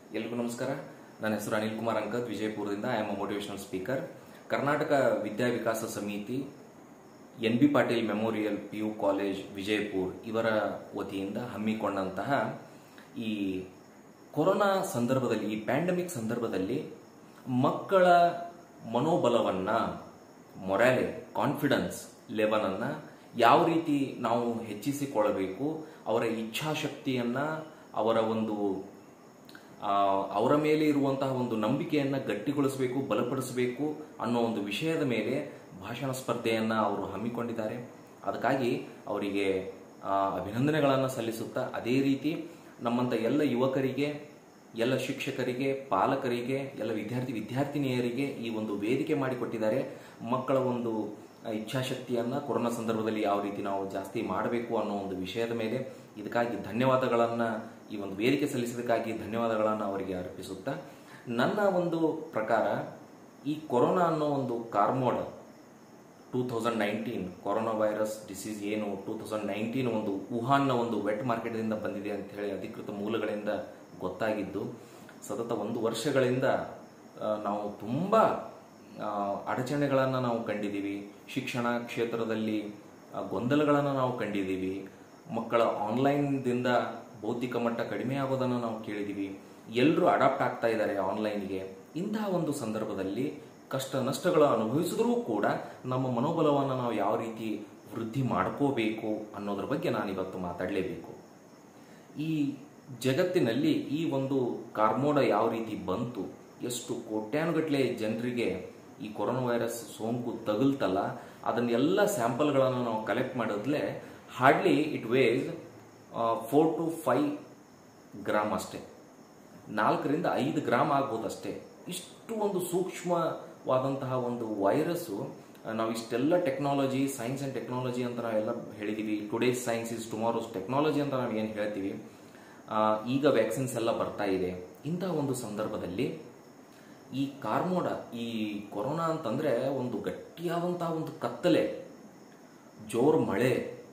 ಎಲ್ರಿಗೂ ನಮಸ್ಕಾರ ನನ್ನ ಹೆಸರು ಅನಿಲ್ ಕುಮಾರ್ ಅಂಕತ್ ವಿಜಯಪುರದಿಂದ I am a motivational speaker Karnataka Vidya Vikasa Samiti N B Patil memorial P U college Vijayapur ಇವರ ವತಿಯಿಂದ ಹಮ್ಮಿಕೊಂಡಂತಹ ಈ ಕೊರೋನಾ ಸಂದರ್ಭದಲ್ಲಿ ಈ ಪ್ಯಾಂಡಮಿಕ್ ಸಂದರ್ಭದಲ್ಲಿ ಮಕ್ಕಳ ಮನೋಬಲವನ್ನ ಮೊರಾಲೆ ಕಾನ್ಫಿಡೆನ್ಸ್ ಲೆವೆಲನ್ನ ಯಾವ ರೀತಿ ನಾವು ಹೆಚ್ಚಿಸಿಕೊಳ್ಳಬೇಕು ಅವರ ಇಚ್ಛಾಶಕ್ತಿಯನ್ನ ಅವರ ಒಂದು ಆ, ಅವರ ಮೇಲೆ ಇರುವಂತಹ ಒಂದು ನಂಬಿಕೆಯನ್ನ ಗಟ್ಟಿಗೊಳಿಸಬೇಕು ಬಲಪಡಿಸಬೇಕು ಅನ್ನೋ ಒಂದು ವಿಷಯದ ಮೇಲೆ ಭಾಷಣ ಸ್ಪರ್ಧೆಯನ್ನ ಅವರು ಹಮ್ಮಿಕೊಂಡಿದ್ದಾರೆ ಅದಕ್ಕಾಗಿ ಅವರಿಗೆ ಆ, ಅಭಿನಂದನೆಗಳನ್ನು ಸಲ್ಲಿಸುತ್ತಾ ಅದೇ ರೀತಿ ನಮ್ಮಂತ ಎಲ್ಲ ಯುವಕರಿಗೆ ಎಲ್ಲ ಶಿಕ್ಷಕರಿಗೆ ಪಾಲಕರಿಗೆ ಎಲ್ಲ ವಿದ್ಯಾರ್ಥಿ ವಿದ್ಯಾರ್ಥಿನಿಯರಿಗೆ ಈ ಒಂದು ವೇದಿಕೆ ಮಾಡಿಕೊಟ್ಟಿದ್ದಾರೆ ಮಕ್ಕಳ ಒಂದು ಆ, ಇಚ್ಛಾಶಕ್ತಿಯನ್ನ ಕೊರೋನಾ ಸಂದರ್ಭದಲ್ಲಿ ಯಾವ ರೀತಿ ನಾವು ಜಾಸ್ತಿ ಮಾಡಬೇಕು ಅನ್ನೋ ಒಂದು ವಿಷಯದ ಮೇಲೆ ಇದಕ್ಕಾಗಿ ಧನ್ಯವಾದಗಳನ್ನ ಈ ಒಂದು ವೇದಿಕೆ ಸಲ್ಲಿಸಿದಕ್ಕಾಗಿ ಧನ್ಯವಾದಗಳನ್ನು ಅವರಿಗೆ ಅರ್ಪಿಸುತ್ತಾ ನನ್ನ ಒಂದು ಪ್ರಕಾರ ಈ ಕೊರೋನಾ ಅನ್ನೋ ಒಂದು ಕಾರ್ಮೋಡ two thousand nineteen corona virus disease ಏನು ಟೂ ತೌಸಂಡ್ ನೈನ್ಟೀನ್ ಒಂದು ವುಹಾನ್ನ ಒಂದು ವೆಟ್ ಮಾರ್ಕೆಟ್ದಿಂದ ಬಂದಿದೆ ಅಂತ ಹೇಳಿ ಅಧಿಕೃತ ಮೂಲಗಳಿಂದ ಗೊತ್ತಾಗಿದ್ದು ಸತತ ಒಂದು ವರ್ಷಗಳಿಂದ ಆ, ನಾವು ತುಂಬ ಅಡಚಣೆಗಳನ್ನು ನಾವು ಕಂಡಿದ್ದೀವಿ ಶಿಕ್ಷಣ ಕ್ಷೇತ್ರದಲ್ಲಿ ಆ, ಗೊಂದಲಗಳನ್ನು ನಾವು ಕಂಡಿದ್ದೀವಿ ಮಕ್ಕಳ ಆನ್ಲೈನ್ದಿಂದ ಬೌದ್ಧಿಕ ಮಟ್ಟ ಕಡಿಮೆ ಆಗೋದನ್ನು ನಾವು ಕೇಳಿದ್ದೀವಿ ಎಲ್ಲರೂ ಅಡಾಪ್ಟ್ ಆಗ್ತಾ ಇದ್ದಾರೆ ಆನ್ಲೈನ್ಗೆ ಇಂತಹ ಒಂದು ಸಂದರ್ಭದಲ್ಲಿ ಕಷ್ಟ ನಷ್ಟಗಳು ಅನುಭವಿಸಿದ್ರೂ ಕೂಡ ನಮ್ಮ ಮನೋಬಲವನ್ನು ನಾವು ಯಾವ ರೀತಿ ವೃದ್ಧಿ ಮಾಡ್ಕೋಬೇಕು ಅನ್ನೋದ್ರ ಬಗ್ಗೆ ನಾನು ಇವತ್ತು ಮಾತಾಡಲೇಬೇಕು ಈ ಜಗತ್ತಿನಲ್ಲಿ ಈ ಒಂದು ಕಾರ್ಮೋಡ ಯಾವ ರೀತಿ ಬಂತು ಎಷ್ಟು ಕೋಟ್ಯಾನುಗಟ್ಟಲೆ ಜನರಿಗೆ ಈ ಕೊರೋನಾ ವೈರಸ್ ಸೋಂಕು ತಗುಲ್ತಲ್ಲ ಅದನ್ನೆಲ್ಲ ಸ್ಯಾಂಪಲ್ಗಳನ್ನು ನಾವು ಕಲೆಕ್ಟ್ ಮಾಡಿದ್ಲೆ hardly it was four to five gram ಅಷ್ಟೇ ನಾಲ್ಕರಿಂದ ಐದು ಗ್ರಾಮ್ ಆಗ್ಬೋದು ಅಷ್ಟೇ ಇಷ್ಟು ಒಂದು ಸೂಕ್ಷ್ಮವಾದಂತಹ ಒಂದು ವೈರಸ್ಸು ನಾವು ಇಷ್ಟೆಲ್ಲ ಟೆಕ್ನಾಲಜಿ ಸೈನ್ಸ್ ಅಂಡ್ ಟೆಕ್ನಾಲಜಿ ಅಂತ ನಾವೆಲ್ಲ ಹೇಳಿದೀವಿ today's science is tomorrow's technology ಅಂತ ನಾವು ಏನು ಹೇಳ್ತೀವಿ ಆ, ಈಗ ವ್ಯಾಕ್ಸಿನ್ಸ್ ಎಲ್ಲ ಬರ್ತಾ ಇದೆ ಇಂತಹ ಒಂದು ಸಂದರ್ಭದಲ್ಲಿ ಈ ಕಾರ್ಮೋಡ ಈ ಕೊರೋನಾ ಅಂತಂದ್ರೆ ಒಂದು ಗಟ್ಟಿಯಾದಂತಹ ಒಂದು ಕತ್ತಲೆ ಜೋರ್ ಮಳೆ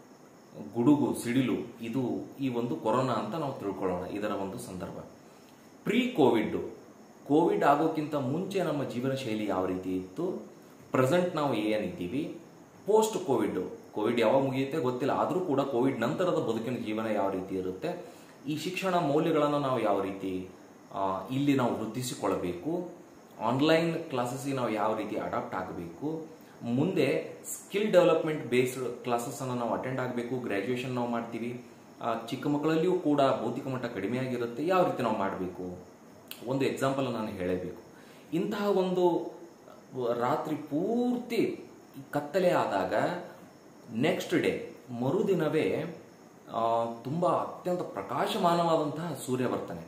ಗುಡುಗು ಸಿಡಿಲು ಇದು ಈ ಒಂದು ಕೊರೋನಾ ಅಂತ ನಾವು ತಿಳ್ಕೊಳ್ಳೋಣ ಇದರ ಒಂದು ಸಂದರ್ಭ ಪ್ರೀ ಕೋವಿಡ್ ಕೋವಿಡ್ ಆಗೋಕ್ಕಿಂತ ಮುಂಚೆ ನಮ್ಮ ಜೀವನ ಶೈಲಿ ಯಾವ ರೀತಿ ಇತ್ತು ಪ್ರೆಸೆಂಟ್ ನಾವು ಏನಿದ್ದೀವಿ ಪೋಸ್ಟ್ ಕೋವಿಡ್ ಕೋವಿಡ್ ಯಾವಾಗ ಮುಗಿಯುತ್ತೆ ಗೊತ್ತಿಲ್ಲ ಆದರೂ ಕೂಡ ಕೋವಿಡ್ ನಂತರದ ಬದುಕಿನ ಜೀವನ ಯಾವ ರೀತಿ ಇರುತ್ತೆ ಈ ಶಿಕ್ಷಣ ಮೌಲ್ಯಗಳನ್ನು ನಾವು ಯಾವ ರೀತಿ ಆ, ಇಲ್ಲಿ ನಾವು ವೃದ್ಧಿಸಿಕೊಳ್ಳಬೇಕು ಆನ್ಲೈನ್ ಕ್ಲಾಸಸ್ಗೆ ನಾವು ಯಾವ ರೀತಿ ಅಡಾಪ್ಟ್ ಆಗಬೇಕು ಮುಂದೆ ಸ್ಕಿಲ್ ಡೆವಲಪ್ಮೆಂಟ್ ಬೇಸ್ಡ್ ಕ್ಲಾಸಸ್ ಅನ್ನು ನಾವು ಅಟೆಂಡ್ ಆಗಬೇಕು ಗ್ರಾಜುಯೇಷನ್ ನಾವು ಮಾಡ್ತೀವಿ ಆ, ಚಿಕ್ಕ ಮಕ್ಕಳಲ್ಲಿಯೂ ಕೂಡ ಭೌತಿಕ ಮಟ್ಟ ಕಡಿಮೆ ಆಗಿರುತ್ತೆ ಯಾವ ರೀತಿ ನಾವು ಮಾಡಬೇಕು ಒಂದು ಎಕ್ಸಾಂಪಲ್ ನಾನು ಹೇಳಬೇಕು ಇಂತಹ ಒಂದು ರಾತ್ರಿ ಪೂರ್ತಿ ಕತ್ತಲೆ ಆದಾಗ ನೆಕ್ಸ್ಟ್ ಡೇ ಮರುದಿನವೇ ಆ, ತುಂಬಾ ಅತ್ಯಂತ ಪ್ರಕಾಶಮಾನವಾದಂತಹ ಸೂರ್ಯ ಬರ್ತಾನೆ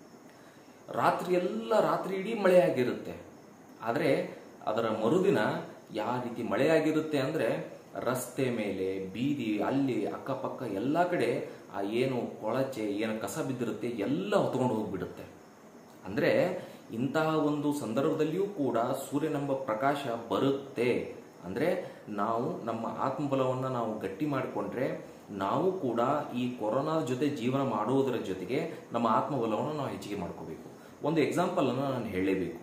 ರಾತ್ರಿ ಎಲ್ಲ ರಾತ್ರಿ ಇಡೀ ಮಳೆಯಾಗಿರುತ್ತೆ ಆದರೆ ಅದರ ಮರುದಿನ ಯಾವ ರೀತಿ ಮಳೆಯಾಗಿರುತ್ತೆ ಅಂದ್ರೆ ರಸ್ತೆ ಮೇಲೆ ಬೀದಿ ಅಲ್ಲಿ ಅಕ್ಕಪಕ್ಕ ಎಲ್ಲ ಕಡೆ ಆ ಏನು ಕೊಳಚೆ ಏನು ಕಸ ಬಿದ್ದಿರುತ್ತೆ ಎಲ್ಲ ಹೊತ್ಕೊಂಡು ಹೋಗ್ಬಿಡುತ್ತೆ ಅಂದ್ರೆ ಇಂತಹ ಒಂದು ಸಂದರ್ಭದಲ್ಲಿಯೂ ಕೂಡ ಸೂರ್ಯನೆಂಬ ಪ್ರಕಾಶ ಬರುತ್ತೆ ಅಂದ್ರೆ ನಾವು ನಮ್ಮ ಆತ್ಮಬಲವನ್ನು ನಾವು ಗಟ್ಟಿ ಮಾಡಿಕೊಂಡ್ರೆ ನಾವು ಕೂಡ ಈ ಕೊರೋನಾದ ಜೊತೆ ಜೀವನ ಮಾಡುವುದರ ಜೊತೆಗೆ ನಮ್ಮ ಆತ್ಮಬಲವನ್ನು ನಾವು ಹೆಚ್ಚಿಗೆ ಮಾಡ್ಕೋಬೇಕು ಒಂದು ಎಕ್ಸಾಂಪಲ್ ಅನ್ನು ನಾನು ಹೇಳಲೇಬೇಕು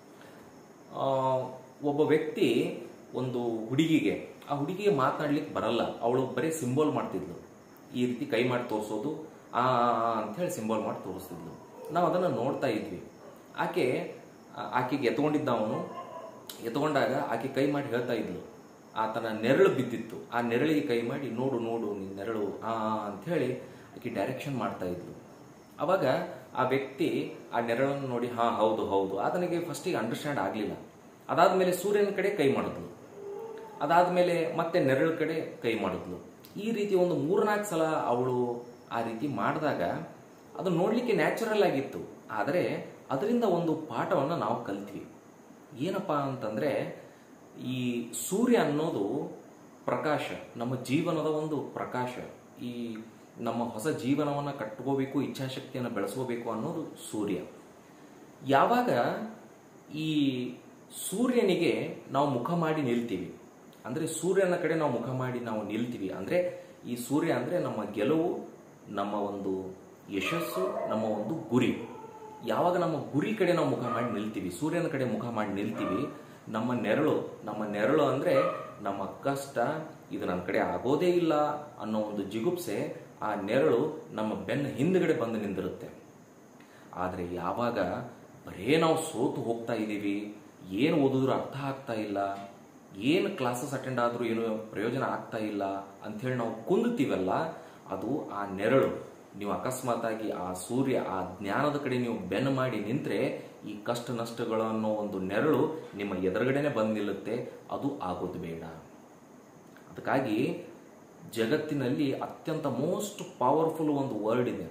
ಆ, ಒಬ್ಬ ವ್ಯಕ್ತಿ ಒಂದು ಹುಡುಗಿಗೆ ಆ ಹುಡುಗಿಗೆ ಮಾತನಾಡ್ಲಿಕ್ಕೆ ಬರಲ್ಲ ಅವಳು ಬರೀ ಸಿಂಬಲ್ ಮಾಡ್ತಿದ್ಲು ಈ ರೀತಿ ಕೈ ಮಾಡಿ ತೋರಿಸೋದು ಆ ಅಂತ ಹೇಳಿ ಸಿಂಬಲ್ ಮಾಡಿ ತೋರಿಸ್ತಿದ್ಲು ನಾವು ಅದನ್ನು ನೋಡ್ತಾ ಇದ್ವಿ ಆಕೆ ಆ- ಆಕೆಗೆ ಎತ್ಕೊಂಡಿದ್ದ ಅವನು ಎತ್ಕೊಂಡಾಗ ಆಕೆ ಕೈ ಮಾಡಿ ಹೇಳ್ತಾ ಇದ್ಲು ಆತನ ನೆರಳು ಬಿದ್ದಿತ್ತು ಆ ನೆರಳಿಗೆ ಕೈ ಮಾಡಿ ನೋಡು ನೋಡು ನಿನ್ ನೆರಳು ಆ ಅಂತ ಹೇಳಿ ಆಕೆ ಡೈರೆಕ್ಷನ್ ಮಾಡ್ತಾ ಇದ್ಲು ಅವಾಗ ಆ ವ್ಯಕ್ತಿ ಆ ನೆರಳನ್ನು ನೋಡಿ ಹಾ ಹೌದು ಹೌದು ಆತನಿಗೆ ಫಸ್ಟಿಗೆ ಅಂಡರ್ಸ್ಟ್ಯಾಂಡ್ ಆಗಲಿಲ್ಲ ಅದಾದ್ಮೇಲೆ ಸೂರ್ಯನ ಕಡೆ ಕೈ ಮಾಡಿದ್ಲು ಅದಾದ್ಮೇಲೆ ಮತ್ತೆ ನೆರಳ ಕಡೆ ಕೈ ಮಾಡಿದ್ಲು ಈ ರೀತಿ ಒಂದು ಮೂರ್ನಾಲ್ಕು ಸಲ ಅವಳು ಆ ರೀತಿ ಮಾಡಿದಾಗ ಅದು ನೋಡ್ಲಿಕ್ಕೆ ನ್ಯಾಚುರಲ್ ಆಗಿತ್ತು ಆದರೆ ಅದರಿಂದ ಒಂದು ಪಾಠವನ್ನು ನಾವು ಕಲ್ತ್ವಿ ಏನಪ್ಪಾ ಅಂತಂದ್ರೆ ಈ ಸೂರ್ಯ ಅನ್ನೋದು ಪ್ರಕಾಶ ನಮ್ಮ ಜೀವನದ ಒಂದು ಪ್ರಕಾಶ ಈ ನಮ್ಮ ಹೊಸ ಜೀವನವನ್ನು ಕಟ್ಕೋಬೇಕು ಇಚ್ಛಾಶಕ್ತಿಯನ್ನು ಬೆಳೆಸ್ಕೋಬೇಕು ಅನ್ನೋದು ಸೂರ್ಯ ಯಾವಾಗ ಈ ಸೂರ್ಯನಿಗೆ ನಾವು ಮುಖ ಮಾಡಿ ನಿಲ್ತೀವಿ ಅಂದ್ರೆ ಸೂರ್ಯನ ಕಡೆ ನಾವು ಮುಖ ಮಾಡಿ ನಾವು ನಿಲ್ತೀವಿ ಅಂದ್ರೆ ಈ ಸೂರ್ಯ ಅಂದ್ರೆ ನಮ್ಮ ಗೆಲುವು ನಮ್ಮ ಒಂದು ಯಶಸ್ಸು ನಮ್ಮ ಒಂದು ಗುರಿ ಯಾವಾಗ ನಮ್ಮ ಗುರಿ ಕಡೆ ನಾವು ಮುಖ ಮಾಡಿ ನಿಲ್ತೀವಿ ಸೂರ್ಯನ ಕಡೆ ಮುಖ ಮಾಡಿ ನಿಲ್ತೀವಿ ನಮ್ಮ ನೆರಳು ನಮ್ಮ ನೆರಳು ಅಂದರೆ ನಮ್ಮ ಕಷ್ಟ ಇದು ನನ್ನ ಕಡೆ ಆಗೋದೇ ಇಲ್ಲ ಅನ್ನೋ ಒಂದು ಜಿಗುಪ್ಸೆ ಆ ನೆರಳು ನಮ್ಮ ಬೆನ್ನ ಹಿಂದ್ಗಡೆ ಬಂದು ನಿಂದಿರುತ್ತೆ ಆದರೆ ಯಾವಾಗ ಬರೇ ನಾವು ಸೋತು ಹೋಗ್ತಾ ಇದ್ದೀವಿ ಏನು ಓದಿದ್ರು ಅರ್ಥ ಆಗ್ತಾ ಇಲ್ಲ ಏನು ಕ್ಲಾಸಸ್ ಅಟೆಂಡ್ ಆದರೂ ಏನು ಪ್ರಯೋಜನ ಆಗ್ತಾ ಇಲ್ಲ ಅಂಥೇಳಿ ನಾವು ಕುಂದುತ್ತೀವಲ್ಲ ಅದು ಆ ನೆರಳು ನೀವು ಅಕಸ್ಮಾತಾಗಿ ಆ ಸೂರ್ಯ ಆ ಜ್ಞಾನದ ಕಡೆ ನೀವು ಬೆನ್ನು ಮಾಡಿ ನಿಂತರೆ ಈ ಕಷ್ಟ ನಷ್ಟಗಳು ಅನ್ನೋ ಒಂದು ನೆರಳು ನಿಮ್ಮ ಎದುರುಗಡೆನೆ ಬಂದು ನಿಲ್ಲುತ್ತೆ ಅದು ಆಗೋದು ಬೇಡ ಅದಕ್ಕಾಗಿ ಜಗತ್ತಿನಲ್ಲಿ ಅತ್ಯಂತ ಮೋಸ್ಟ್ ಪವರ್ಫುಲ್ ಒಂದು ವರ್ಡ್ ಇದೆ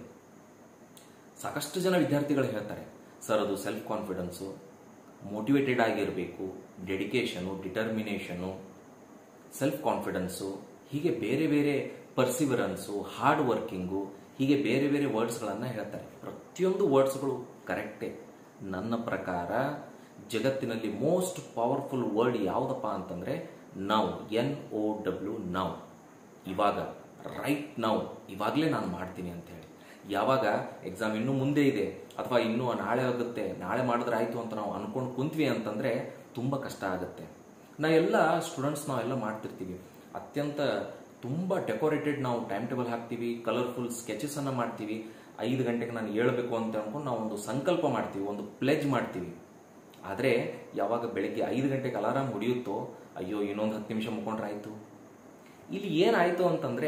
ಸಾಕಷ್ಟು ಜನ ವಿದ್ಯಾರ್ಥಿಗಳು ಹೇಳ್ತಾರೆ ಸರ್ ಅದು ಸೆಲ್ಫ್ ಕಾನ್ಫಿಡೆನ್ಸು ಮೋಟಿವೇಟೆಡ್ ಆಗಿರಬೇಕು ಡೆಡಿಕೇಶನು ಡಿಟರ್ಮಿನೇಷನು ಸೆಲ್ಫ್ ಕಾನ್ಫಿಡೆನ್ಸು ಹೀಗೆ ಬೇರೆ ಬೇರೆ ಪರ್ಸಿವರೆನ್ಸು ಹಾರ್ಡ್ ವರ್ಕಿಂಗು ಹೀಗೆ ಬೇರೆ ಬೇರೆ ವರ್ಡ್ಸ್ಗಳನ್ನು ಹೇಳ್ತಾರೆ ಪ್ರತಿಯೊಂದು ವರ್ಡ್ಸ್ಗಳು ಕರೆಕ್ಟೇ ನನ್ನ ಪ್ರಕಾರ ಜಗತ್ತಿನಲ್ಲಿ ಮೋಸ್ಟ್ ಪವರ್ಫುಲ್ ವರ್ಡ್ ಯಾವುದಪ್ಪ ಅಂತಂದರೆ now N O W now ಇವಾಗ ರೈಟ್ ನೌ ಇವಾಗಲೇ ನಾನು ಮಾಡ್ತೀನಿ ಅಂತ ಹೇಳಿ ಯಾವಾಗ ಎಕ್ಸಾಮ್ ಇನ್ನೂ ಮುಂದೆ ಇದೆ ಅಥವಾ ಇನ್ನೂ ನಾಳೆ ಆಗುತ್ತೆ ನಾಳೆ ಮಾಡಿದ್ರೆ ಆಯಿತು ಅಂತ ನಾವು ಅನ್ಕೊಂಡು ಕುಂತ್ವಿ ಅಂತಂದರೆ ತುಂಬ ಕಷ್ಟ ಆಗುತ್ತೆ ನಾ ಎಲ್ಲ ಸ್ಟೂಡೆಂಟ್ಸ್ ನಾವೆಲ್ಲ ಮಾಡ್ತಿರ್ತೀವಿ ಅತ್ಯಂತ ತುಂಬ ಡೆಕೋರೇಟೆಡ್ ನಾವು ಟೈಮ್ ಟೇಬಲ್ ಹಾಕ್ತೀವಿ ಕಲರ್ಫುಲ್ ಸ್ಕೆಚಸ್ ಅನ್ನ ಮಾಡ್ತೀವಿ ಐದು ಗಂಟೆಗೆ ನಾನು ಹೇಳ್ಬೇಕು ಅಂತ ಅನ್ಕೊಂಡು ನಾವು ಒಂದು ಸಂಕಲ್ಪ ಮಾಡ್ತೀವಿ ಒಂದು ಪ್ಲೆಜ್ ಮಾಡ್ತೀವಿ ಆದರೆ ಯಾವಾಗ ಬೆಳಗ್ಗೆ ಐದು ಗಂಟೆಗೆ ಅಲಾರಾಮ್ ಹೊಡೆಯುತ್ತೋ ಅಯ್ಯೋ ಇನ್ನೊಂದು ಹತ್ತು ನಿಮಿಷ ಮುಕ್ಕೊಂಡ್ರೆ ಆಯಿತು ಇಲ್ಲಿ ಏನಾಯಿತು ಅಂತಂದರೆ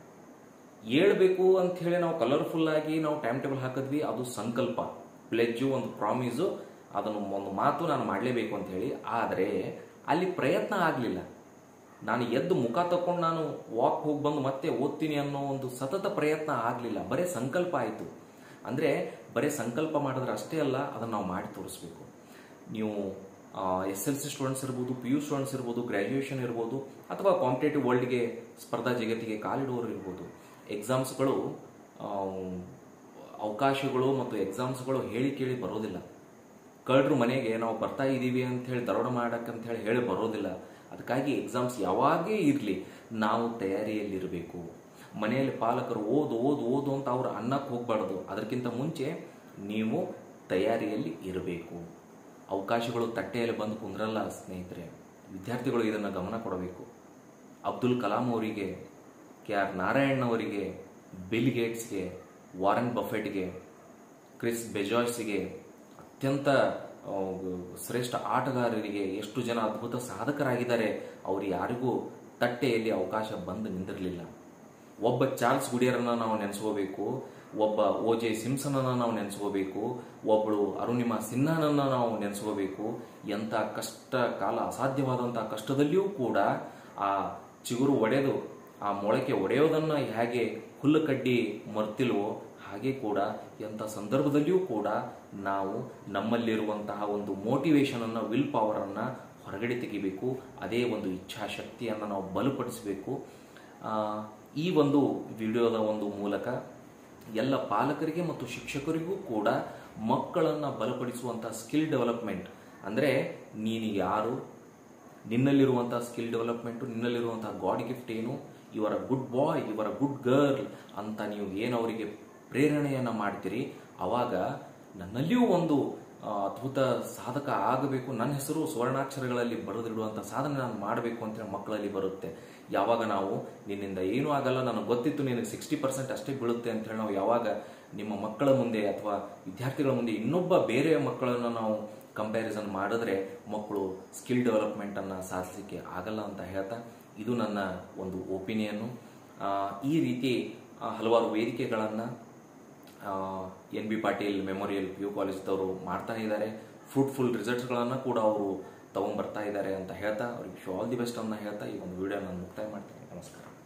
ಹೇಳ್ಬೇಕು ಅಂತ ಹೇಳಿ ನಾವು ಕಲರ್ಫುಲ್ ಆಗಿ ನಾವು ಟೈಮ್ ಟೇಬಲ್ ಹಾಕಿದ್ವಿ ಅದು ಸಂಕಲ್ಪ ಪ್ಲೆಜ್ಜು ಒಂದು ಪ್ರಾಮಿಸು ಅದನ್ನು ಒಂದು ಮಾತು ನಾನು ಮಾಡಲೇಬೇಕು ಅಂತ ಹೇಳಿ ಆದರೆ ಅಲ್ಲಿ ಪ್ರಯತ್ನ ಆಗಲಿಲ್ಲ ನಾನು ಎದ್ದು ಮುಖ ತಕೊಂಡು ನಾನು ವಾಕ್ ಹೋಗಿ ಬಂದು ಮತ್ತೆ ಓದ್ತೀನಿ ಅನ್ನೋ ಒಂದು ಸತತ ಪ್ರಯತ್ನ ಆಗಲಿಲ್ಲ ಬರೀ ಸಂಕಲ್ಪ ಆಯಿತು ಅಂದರೆ ಬರೀ ಸಂಕಲ್ಪ ಮಾಡಿದ್ರೆ ಅಷ್ಟೇ ಅಲ್ಲ ಅದನ್ನು ನಾವು ಮಾಡಿ ತೋರಿಸ್ಬೇಕು ನೀವು ಎಸ್ ಎಲ್ ಸಿ ಸ್ಟೂಡೆಂಟ್ಸ್ ಇರ್ಬೋದು ಪಿ ಯು ಸ್ಟೂಡೆಂಟ್ಸ್ ಇರ್ಬೋದು ಗ್ರ್ಯಾಜುಯೇಷನ್ ಇರ್ಬೋದು ಅಥವಾ ಕಾಂಪಿಟೇಟಿವ್ ವರ್ಲ್ಡ್ಗೆ ಸ್ಪರ್ಧಾ ಜಗತ್ತಿಗೆ ಕಾಲಿಡುವವರು ಇರ್ಬೋದು ಎಕ್ಸಾಮ್ಸ್ಗಳು ಅವಕಾಶಗಳು ಮತ್ತು ಎಕ್ಸಾಮ್ಸ್ಗಳು ಹೇಳಿ ಕೇಳಿ ಬರೋದಿಲ್ಲ ಕಳ್ಳರು ಮನೆಗೆ ನಾವು ಬರ್ತಾ ಇದ್ದೀವಿ ಅಂತ ಹೇಳಿ ದರೋಡ ಮಾಡಕ್ಕಂತ ಹೇಳಿ ಹೇಳಿ ಬರೋದಿಲ್ಲ ಅದಕ್ಕಾಗಿ ಎಕ್ಸಾಮ್ಸ್ ಯಾವಾಗೇ ಇರಲಿ ನಾವು ತಯಾರಿಯಲ್ಲಿರಬೇಕು ಮನೆಯಲ್ಲಿ ಪಾಲಕರು ಓದು ಓದು ಓದು ಅಂತ ಅವ್ರು ಅನ್ನಕ್ಕೆ ಹೋಗಬಾರ್ದು ಅದಕ್ಕಿಂತ ಮುಂಚೆ ನೀವು ತಯಾರಿಯಲ್ಲಿ ಇರಬೇಕು ಅವಕಾಶಗಳು ತಟ್ಟೆಯಲ್ಲಿ ಬಂದು ಕುಂದ್ರಲ್ಲ ಸ್ನೇಹಿತರೆ ವಿದ್ಯಾರ್ಥಿಗಳು ಇದನ್ನು ಗಮನ ಕೊಡಬೇಕು ಅಬ್ದುಲ್ ಕಲಾಂ ಅವರಿಗೆ ಕೆ ಆರ್ ನಾರಾಯಣ್ ಅವರಿಗೆ ಬಿಲ್ ಗೇಟ್ಸ್ಗೆ ವಾರನ್ ಬಫೆಟ್ಗೆ ಕ್ರಿಸ್ ಬೆಜಾಯ್ಸ್ಗೆ ಅತ್ಯಂತ ಆ, ಶ್ರೇಷ್ಠ ಆಟಗಾರರಿಗೆ ಎಷ್ಟು ಜನ ಅದ್ಭುತ ಸಾಧಕರಾಗಿದ್ದಾರೆ ಅವರು ಯಾರಿಗೂ ತಟ್ಟೆಯಲ್ಲಿ ಅವಕಾಶ ಬಂದು ನಿಂದಿರಲಿಲ್ಲ ಒಬ್ಬ ಚಾರ್ಲ್ಸ್ ಗುಡಿಯರನ್ನ ನಾವು ನೆನೆಸ್ಕೋಬೇಕು ಒಬ್ಬ ಓ ಜೆ ಸಿಂಪ್ಸನನ್ನ ನಾವು ನೆನೆಸ್ಕೋಬೇಕು ಒಬ್ಬಳು ಅರುಣಿಮಾ ಸಿನ್ಹಾನನ್ನ ನಾವು ನೆನೆಸ್ಕೋಬೇಕು ಎಂಥ ಕಷ್ಟ ಕಾಲ ಅಸಾಧ್ಯವಾದಂಥ ಕಷ್ಟದಲ್ಲಿಯೂ ಕೂಡ ಆ ಚಿಗುರು ಒಡೆದು ಆ ಮೊಳಕೆ ಒಡೆಯೋದನ್ನ ಹೇಗೆ ಹುಲ್ಲು ಕಡ್ಡಿ ಮರ್ತಿಲ್ವೋ ಹಾಗೆ ಕೂಡ ಎಂಥ ಸಂದರ್ಭದಲ್ಲಿಯೂ ಕೂಡ ನಾವು ನಮ್ಮಲ್ಲಿರುವಂತಹ ಒಂದು ಮೋಟಿವೇಶನ್ ಅನ್ನ ವಿಲ್ ಪವರ್ ಅನ್ನ ಹೊರಗಡೆ ತೆಗಿಬೇಕು ಅದೇ ಒಂದು ಇಚ್ಛಾಶಕ್ತಿಯನ್ನು ನಾವು ಬಲಪಡಿಸಬೇಕು ಆ, ಈ ಒಂದು ವಿಡಿಯೋದ ಒಂದು ಮೂಲಕ ಎಲ್ಲ ಪಾಲಕರಿಗೆ ಮತ್ತು ಶಿಕ್ಷಕರಿಗೂ ಕೂಡ ಮಕ್ಕಳನ್ನು ಬಲಪಡಿಸುವಂಥ ಸ್ಕಿಲ್ ಡೆವಲಪ್ಮೆಂಟ್ ಅಂದರೆ ನೀನು ಯಾರು ನಿನ್ನಲ್ಲಿರುವಂತಹ ಸ್ಕಿಲ್ ಡೆವಲಪ್ಮೆಂಟು ನಿನ್ನಲ್ಲಿರುವಂತಹ ಗಾಡ್ ಗಿಫ್ಟ್ ಏನು ಇವರ ಗುಡ್ ಬಾಯ್ ಇವರ ಗುಡ್ ಗರ್ಲ್ ಅಂತ ನೀವು ಏನು ಅವರಿಗೆ ಪ್ರೇರಣೆಯನ್ನು ಮಾಡ್ತೀರಿ ಅವಾಗ ನನ್ನಲ್ಲಿಯೂ ಒಂದು ಆ, ಅದ್ಭುತ ಸಾಧಕ ಆಗಬೇಕು ನನ್ನ ಹೆಸರು ಸುವರ್ಣಾಕ್ಷರಗಳಲ್ಲಿ ಬರೆದಿಡುವಂಥ ಸಾಧನೆ ನಾನು ಮಾಡಬೇಕು ಅಂತೇಳಿ ಮಕ್ಕಳಲ್ಲಿ ಬರುತ್ತೆ ಯಾವಾಗ ನಾವು ನಿನ್ನಿಂದ ಏನೂ ಆಗಲ್ಲ ನನಗೆ ಗೊತ್ತಿತ್ತು ನಿನಗೆ ಸಿಕ್ಸ್ಟಿ ಪರ್ಸೆಂಟ್ ಅಷ್ಟೇ ಬೀಳುತ್ತೆ ಅಂತ ಹೇಳಿ ನಾವು ಯಾವಾಗ ನಿಮ್ಮ ಮಕ್ಕಳ ಮುಂದೆ ಅಥವಾ ವಿದ್ಯಾರ್ಥಿಗಳ ಮುಂದೆ ಇನ್ನೊಬ್ಬ ಬೇರೆ ಮಕ್ಕಳನ್ನು ನಾವು ಕಂಪ್ಯಾರಿಸನ್ ಮಾಡಿದ್ರೆ ಮಕ್ಕಳು ಸ್ಕಿಲ್ ಡೆವಲಪ್ಮೆಂಟನ್ನು ಸಾಧಿಸಲಿಕ್ಕೆ ಆಗಲ್ಲ ಅಂತ ಹೇಳ್ತಾ ಇದು ನನ್ನ ಒಂದು ಒಪಿನಿಯನ್ನು ಈ ರೀತಿ ಆ, ಹಲವಾರು ವೇದಿಕೆಗಳನ್ನು N B Patil memorial P U ಕಾಲೇಜ್ದವರು ಮಾಡ್ತಾ ಇದ್ದಾರೆ ಫ್ರೂಟ್ಫುಲ್ ರಿಸಲ್ಟ್ಸ್ಗಳನ್ನು ಕೂಡ ಅವರು ತಗೊಂಡ್ಬರ್ತಾ ಇದ್ದಾರೆ ಅಂತ ಹೇಳ್ತಾ ಅವ್ರಿಗೆ ಆಲ್ ದಿ ಬೆಸ್ಟ್ ಅಂತ ಹೇಳ್ತಾ ಈ ಒಂದು ವಿಡಿಯೋ ನಾನು ಮುಕ್ತಾಯ ಮಾಡ್ತೀನಿ ನಮಸ್ಕಾರ